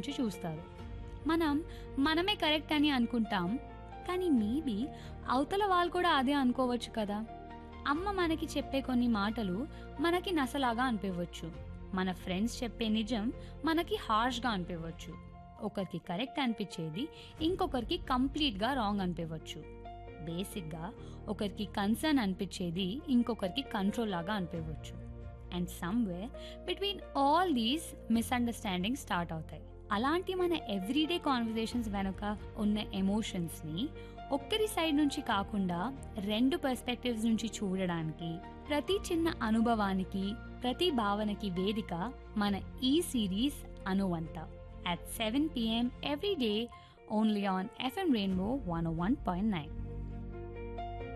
నుంచి చూస్తారు మనం మనమే కరెక్ట్ అని అనుకుంటాం కానీ మేబీ అవతల వాళ్ళు కూడా అదే అనుకోవచ్చు కదా అమ్మ మనకి చెప్పే కొన్ని మాటలు మనకి నసలాగా అనిపించవచ్చు మన ఫ్రెండ్స్ చెప్పే నిజం మనకి హార్ష్గా అనిపించవచ్చు ఒకరికి కరెక్ట్ అనిపించేది ఇంకొకరికి కంప్లీట్గా రాంగ్ అనిపించవచ్చు బేసిక్గా ఒకరికి కన్సర్న్ అనిపించేది ఇంకొకరికి కంట్రోల్ లాగా అనిపించవచ్చు and somewhere between all these misunderstanding start అవుతాయి అలాంటి మన ఎవ్రీడే కాన్వర్జేషన్స్ వెనుక ఉన్న ఎమోషన్స్ని ఒక్కరి సైడ్ నుంచి కాకుండా రెండు పర్స్పెక్టివ్స్ నుంచి చూడడానికి ప్రతి చిన్న అనుభవానికి ప్రతి భావనకి వేదిక మన ఈ సిరీస్ అనువంత at 7 p.m. every day only on FM Rainbow 101.9.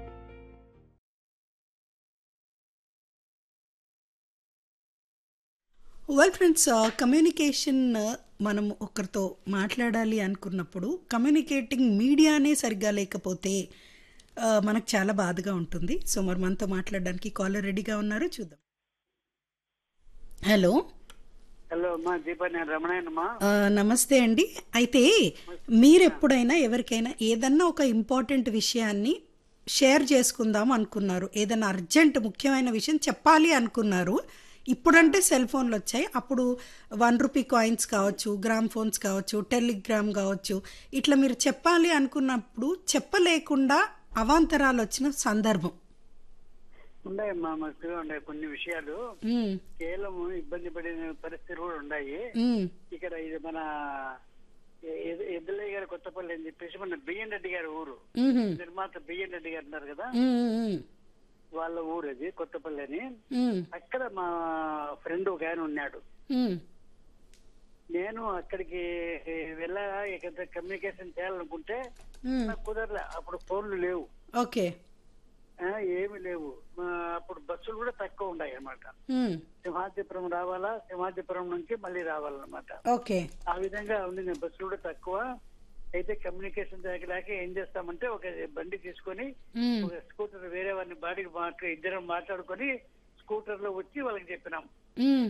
Well friends communication మనం ఒకరితో మాట్లాడాలి అనుకున్నప్పుడు కమ్యూనికేటింగ్ మీడియానే సరిగ్గా లేకపోతే ఆ, మనకు చాలా బాధగా ఉంటుంది సో మరి మనతో మాట్లాడడానికి కాలర్ రెడీగా ఉన్నారు చూద్దాం హలో హలో అమ్మా దీపా నేను రమణయ్యనమ్మా ఆ, నమస్తే అండి అయితే మీరు ఎప్పుడైనా ఎవరికైనా ఏదన్నా ఒక ఇంపార్టెంట్ విషయాన్ని షేర్ చేసుకుందాం అనుకున్నారు ఏదైనా అర్జెంట్ ముఖ్యమైన విషయం చెప్పాలి అనుకున్నారు ఇప్పుడంటే సెల్ ఫోన్లు వచ్చాయి అప్పుడు వన్ రూపీ కాయిన్స్ కావచ్చు గ్రామ్ ఫోన్స్ కావచ్చు టెలిగ్రామ్ కావచ్చు ఇట్లా మీరు చెప్పాలి అనుకున్నప్పుడు చెప్పలేకుండా అవాంతరాలు వచ్చిన సందర్భం ఉన్నాయమ్మా మాకు ఉన్నాయి కొన్ని విషయాలు ఉమ్, కేవలం ఇబ్బంది పడిన పరిస్థితులు కూడా ఉన్నాయి ఉమ్, ఇక్కడ ఇది మన ఎ- ఎద్దులయ్య గారి కొత్తపల్లి అని చెప్పేసి మన బిఎన్ రెడ్డి గారి ఊరు ఉమ్హు, నిర్మాత బిఎన్ రెడ్డి గారు ఉన్నారు కదా ఉమ్, ఉమ్, వాళ్ళ ఊరు అది కొత్తపల్లి అని ఉమ్, అక్కడ మా ఫ్రెండ్ ఒక ఆయన ఉన్నాడు ఉమ్, నేను అక్కడికి వెళ్ళ ఇక్కడ కమ్యూనికేషన్ చేయాలనుకుంటే ఉమ్, నాకు కుదరలే అప్పుడు ఫోన్లు లేవు ఓకే ఆ, ఏమీ లేవు ఆ, అప్పుడు బస్సులు కూడా తక్కువ ఉన్నాయి అన్నమాట ఉమ్, సింహాద్రిపురం రావాలా సింహాద్రిపురం నుంచి మళ్ళీ రావాలన్నమాట ఓకే ఆ విధంగా ఉంది నేను బస్సులు కూడా తక్కువ అయితే కమ్యూనికేషన్ లేక ఏం చేస్తామంటే ఒక బండి తీసుకొని ఉమ్, ఒక స్కూటర్ వేరే వారిని బాడీకి మాట్లా ఇద్దరం మాట్లాడుకొని స్కూటర్ లో వచ్చి వాళ్ళకి చెప్పినాం ఉమ్,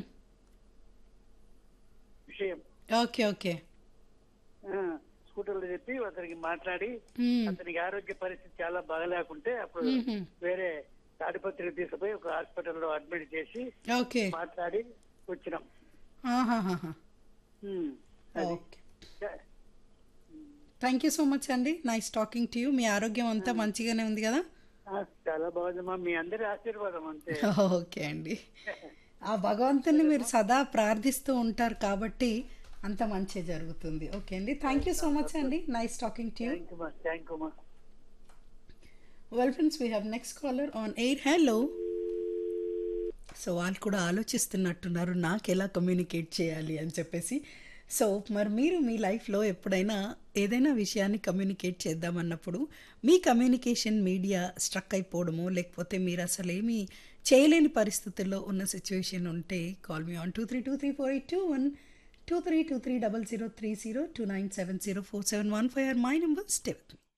విషయం ఓకే ఓకే ఆ, స్కూటర్ లో చెప్పి అతనికి మాట్లాడి ఉమ్, అతనికి ఆరోగ్య పరిస్థితి చాలా బాగలేకుంటే అప్పుడు ఉమ్హు, వేరే తాడిపత్రికి తీసుకుపోయి ఒక హాస్పిటల్లో అడ్మిట్ చేసి ఓకే మాట్లాడి వచ్చినాం ఆహాహాహా. ఉమ్, అది okay thank you so much అండి నైస్ టాకింగ్ టు యూ మీ ఆరోగ్యం అంతా మంచిగానే ఉంది కదా ఆ, చాలా బాగుందమ్మా మీ అందరి ఆశీర్వాదం అంతే ఓకే అండి ఆ భగవంతుని మీరు సదా ప్రార్థిస్తూ ఉంటారు కాబట్టి అంత మంచి జరుగుతుంది ఓకే అండి థ్యాంక్ యూ సో మచ్ అండి nice talking to you thank you మా థ్యాంక్ యూ మా well friends we have next caller on air hello so వాళ్ళు కూడా ఆలోచిస్తున్నట్టున్నారు నాకు ఎలా కమ్యూనికేట్ చేయాలి అని చెప్పేసి సో మరి మీరు మీ లైఫ్లో ఎప్పుడైనా ఏదైనా విషయాన్ని కమ్యూనికేట్ చేద్దామన్నప్పుడు మీ కమ్యూనికేషన్ మీడియా స్ట్రక్ అయిపోవడము లేకపోతే మీరు అసలు ఏమీ చేయలేని పరిస్థితుల్లో ఉన్న సిచ్యువేషన్ ఉంటే call me on two three two three four eight two one two three two three double zero three zero two nine seven zero four seven one five or my number stay with me